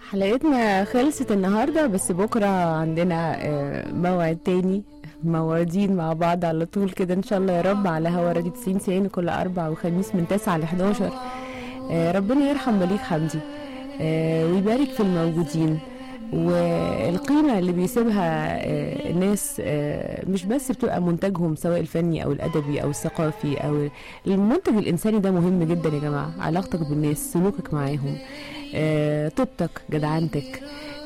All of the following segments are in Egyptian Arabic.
حلقتنا خلصت النهاردة بس بكرة عندنا آه، موعد تاني موعدين مع بعض على طول كده ان شاء الله يا رب على هوا راديو 90 90 كل اربع وخميس من 9 ل 11 آه، ربنا يرحم بليغ حمدي آه، ويبارك في الموجودين والقيمة اللي بيسيبها آه، الناس آه، مش بس بتبقى منتجهم سواء الفني أو الأدبي أو الثقافي أو المنتج الإنساني ده مهم جدا يا جماعة علاقتك بالناس سلوكك معاهم آه، طيبتك جدعنتك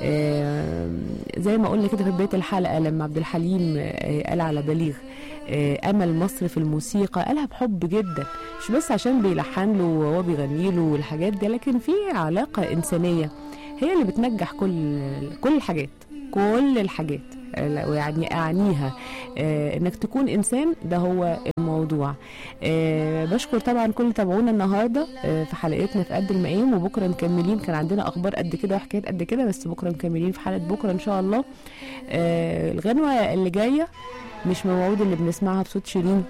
آه، زي ما قلنا كده في بداية الحلقة لما عبد الحليم آه، قال على بليغ آه، امل مصر في الموسيقى قالها بحب جدا مش بس عشان بيلحن له وهو بيغني له والحاجات دي لكن في علاقه انسانيه هي اللي بتنجح كل كل الحاجات كل الحاجات آه، ويعني اعنيها آه، انك تكون انسان ده هو الموضوع آه، بشكر طبعا كل تابعونا النهارده آه، في حلقتنا في قد المقام وبكره مكملين كان عندنا اخبار قد كده وحكايات قد كده بس بكره مكملين في حلقه بكره ان شاء الله آه، الغنوه اللي جايه مش موعود اللي بنسمعها بصوت شيرين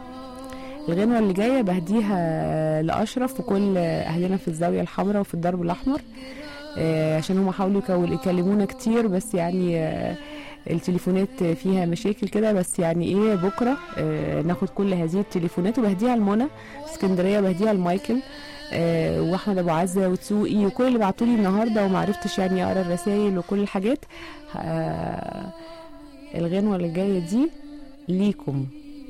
الغنوة اللي جاية بهديها لأشرف وكل أهلنا في الزاوية الحمراء وفي الدرب الأحمر آه، عشان هم حاولوا يكو- يكلمونا كتير بس يعني آه، التليفونات فيها مشاكل كده بس يعني ايه بكرة آه، ناخد كل هذه التليفونات وبهديها لمنى اسكندرية بهديها لمايكل آه، واحمد ابو عزه وتسوقي وكل اللي بعتولي النهارده ومعرفتش يعني اقرا الرسايل وكل الحاجات آه، الغنوة اللي جاية دي ليكم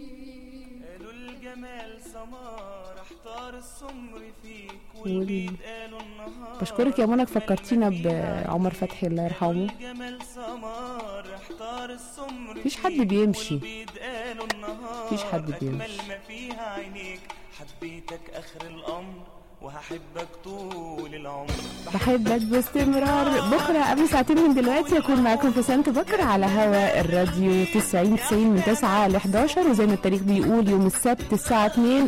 قالوا الجمال سمار احتار السمر فيك وال- والبيت قالوا النهار بشكرك يا منى فكرتينا بعمر فتحي الله يرحمه الجمال سمار احتار السمر مفيش حد فيك بيمشي. والبيت قالوا النهار مفيش حد أجمل بيمشي. ما فيها عينيك حبيتك اخر الامر وهحبك طول العمر بحبك باستمرار بكره قبل ساعتين من دلوقتي اكون معاكم في سانت بكر على هوا الراديو 90 90 من 9 ل 11 وزي ما التاريخ بيقول يوم السبت الساعه 2